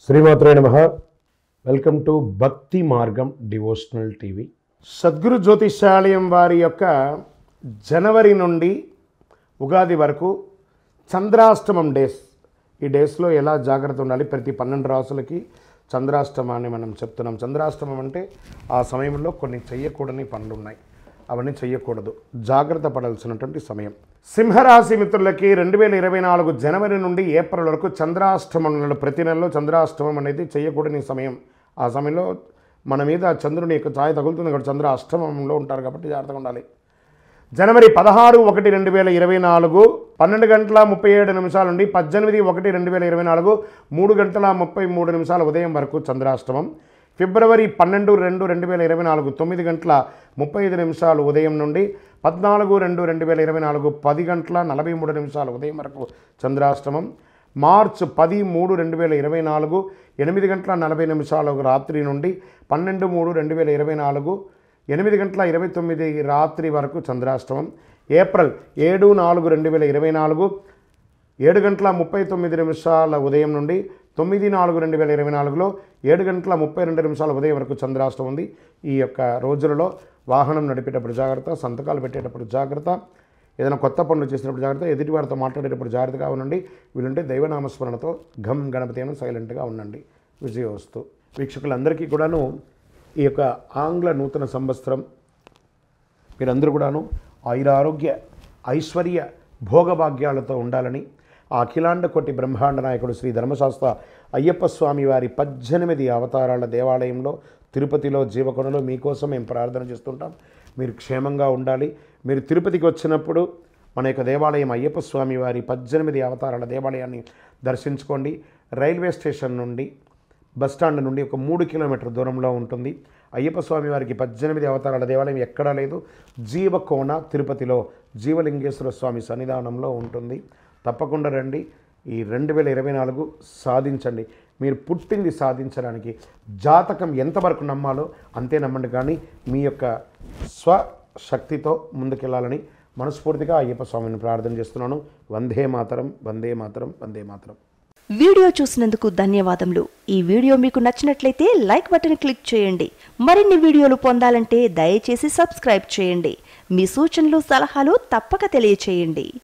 శ్రీమాత్రే నమ welcome to భక్తి మార్గం డివోషనల్ టీవీ సద్గురు జ్యోతిషాలయం వారి యొక్క జనవరి నుండి ఉగాది వరకు చంద్రాష్టమం డేస్ ఈ డేస్లో ఎలా జాగ్రత్త ఉండాలి ప్రతి పన్నెండు రాసులకి చంద్రాష్టమాన్ని మనం చెప్తున్నాం చంద్రాష్టమం అంటే ఆ సమయంలో కొన్ని చెయ్యకూడని పనులు ఉన్నాయి అవన్నీ చెయ్యకూడదు జాగ్రత్త పడాల్సినటువంటి సమయం సింహరాశి మిత్రులకి రెండు వేల ఇరవై నాలుగు జనవరి నుండి ఏప్రిల్ వరకు చంద్రాష్టమం నెల ప్రతి నెలలో చంద్రాష్టమం అనేది చేయకూడని సమయం ఆ సమయంలో మన మీద చంద్రుని యొక్క ఛాయ తగులుతుంది కాబట్టి చంద్ర అష్టమంలో ఉంటారు కాబట్టి జాగ్రత్తగా ఉండాలి జనవరి పదహారు ఒకటి రెండు వేల ఇరవై నాలుగు పన్నెండు గంటల ముప్పై ఏడు నిమిషాల నుండి పద్దెనిమిది ఒకటి రెండు వేల ఇరవై నాలుగు మూడు గంటల ముప్పై మూడు నిమిషాల ఉదయం వరకు చంద్రాష్టమం ఫిబ్రవరి పన్నెండు రెండు రెండు వేల ఇరవై నాలుగు తొమ్మిది గంటల ముప్పై ఐదు నిమిషాలు ఉదయం నుండి పద్నాలుగు రెండు రెండు వేల ఇరవై నాలుగు పది గంటల నలభై మూడు నిమిషాలు ఉదయం వరకు చంద్రాష్టమం మార్చ్ పది మూడు రెండు వేల ఇరవై నాలుగు ఎనిమిది గంటల నలభై నిమిషాల రాత్రి నుండి పన్నెండు మూడు రెండు వేల ఇరవై నాలుగు ఎనిమిది గంటల ఇరవై తొమ్మిది రాత్రి వరకు చంద్రాష్టమం ఏప్రిల్ ఏడు నాలుగు రెండు వేల ఇరవై నాలుగు ఏడు గంటల ముప్పై తొమ్మిది నిమిషాల ఉదయం నుండి తొమ్మిది నాలుగు రెండు వేల ఇరవై నాలుగులో ఏడు గంటల ముప్పై రెండు నిమిషాల ఉదయం వరకు చంద్రాష్టం ఉంది ఈ యొక్క రోజులలో వాహనం నడిపేటప్పుడు జాగ్రత్త సంతకాలు పెట్టేటప్పుడు జాగ్రత్త ఏదైనా కొత్త పనులు చేసినప్పుడు జాగ్రత్త ఎదుటి వారితో మాట్లాడేటప్పుడు జాగ్రత్తగా ఉండండి వీలుంటే దైవనామస్మరణతో ఘం గణపతి అని సైలెంట్గా ఉండండి విజయవస్తు వీక్షకులందరికీ కూడాను ఈ యొక్క ఆంగ్ల నూతన సంవత్సరం మీరందరూ కూడాను ఆయురారోగ్య ఐశ్వర్య భోగభాగ్యాలతో ఉండాలని ఆ అఖిలాండ కోటి బ్రహ్మాండ నాయకుడు శ్రీ ధర్మశాస్త్ర అయ్యప్ప స్వామి వారి పద్దెనిమిది అవతారాల దేవాలయంలో తిరుపతిలో జీవకొనలో మీకోసం మేము ప్రార్థన చేస్తుంటాం మీరు క్షేమంగా ఉండాలి మీరు తిరుపతికి వచ్చినప్పుడు మన యొక్క దేవాలయం అయ్యప్ప స్వామి వారి పద్దెనిమిది అవతారాల దేవాలయాన్ని దర్శించుకోండి రైల్వే స్టేషన్ నుండి బస్టాండ్ నుండి ఒక మూడు కిలోమీటర్ దూరంలో ఉంటుంది అయ్యప్ప స్వామి వారికి పద్దెనిమిది అవతారాల దేవాలయం ఎక్కడా లేదు జీవకోణ తిరుపతిలో జీవలింగేశ్వర స్వామి సన్నిధానంలో ఉంటుంది తప్పకుండా రండి ఈ రెండు వేల ఇరవై నాలుగు సాధించండి మీరు పుట్టింది సాధించడానికి జాతకం ఎంతవరకు నమ్మాలో అంతే నమ్మండి కానీ మీ యొక్క స్వశక్తితో ముందుకెళ్ళాలని మనస్ఫూర్తిగా అయ్యప్ప స్వామిని ప్రార్థన చేస్తున్నాను వందే మాతరం వందే మాతరం వందే మాతరం వీడియో చూసినందుకు ధన్యవాదములు ఈ వీడియో మీకు నచ్చినట్లయితే లైక్ బటన్ క్లిక్ చేయండి మరిన్ని వీడియోలు పొందాలంటే దయచేసి సబ్స్క్రైబ్ చేయండి మీ సూచనలు సలహాలు తప్పక తెలియచేయండి